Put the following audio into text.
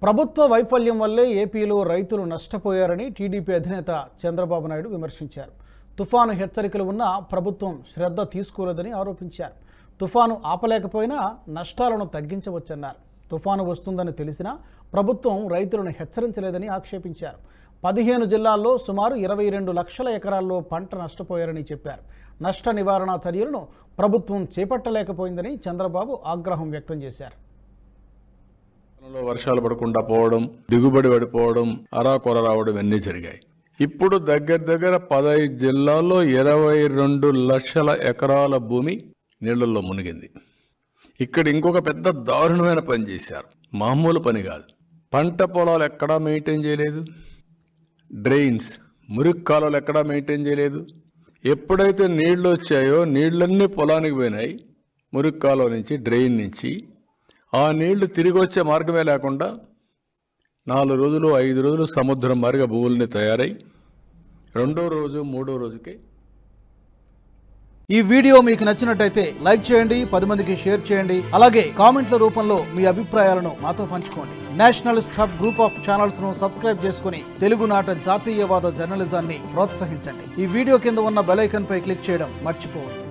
ప్రభుత్వ వైఫల్యం వల్లే ఏపీలో రైతులు నష్టపోయారని టీడీపీ అధినేత చంద్రబాబు నాయుడు విమర్శించారు తుఫాను హెచ్చరికలు ఉన్నా ప్రభుత్వం శ్రద్ధ తీసుకోలేదని ఆరోపించారు తుఫాను ఆపలేకపోయినా నష్టాలను తగ్గించవచ్చన్నారు తుఫాను వస్తుందని తెలిసినా ప్రభుత్వం రైతులను హెచ్చరించలేదని ఆక్షేపించారు పదిహేను జిల్లాల్లో సుమారు ఇరవై రెండు లక్షల ఎకరాల్లో పంట నష్టపోయారని చెప్పారు నష్ట నివారణ చర్యలను ప్రభుత్వం చేపట్టలేకపోయిందని చంద్రబాబు ఆగ్రహం వ్యక్తం చేశారు లో వర్షాలు పడకుండా పోవడం దిగుబడి పడిపోవడం అరాకొర రావడం ఇవన్నీ జరిగాయి ఇప్పుడు దగ్గర దగ్గర పదహైదు జిల్లాల్లో ఇరవై రెండు లక్షల ఎకరాల భూమి నీళ్లలో మునిగింది ఇక్కడ ఇంకొక పెద్ద దారుణమైన పని చేశారు మామూలు పని కాదు పంట పొలాలు ఎక్కడా మెయింటైన్ చేయలేదు డ్రైన్స్ మురికి కాలువలు ఎక్కడా మెయింటైన్ చేయలేదు ఎప్పుడైతే నీళ్లు వచ్చాయో నీళ్ళన్నీ పొలానికి పోయినాయి మురికి కాలువ నుంచి డ్రైన్ నుంచి ఆ నీళ్లు తిరిగి వచ్చే మార్గమే లేకుండా నాలుగు రోజులు ఐదు రోజులు సముద్రం మారిగా భూముల్ని తయారై రెండో రోజు మూడో రోజుకే ఈ వీడియో మీకు నచ్చినట్టయితే లైక్ చేయండి పది మందికి షేర్ చేయండి అలాగే కామెంట్ల రూపంలో మీ అభిప్రాయాలను మాతో పంచుకోండి nationalist hub group of channels ను సబ్స్క్రైబ్ చేసుకుని తెలుగునాట జాతీయవాద జర్నలిజాన్ని ప్రోత్సహించండి ఈ వీడియో కింద ఉన్న బెల్ ఐకాన్ పై క్లిక్ చేయడం మర్చిపోవద్దు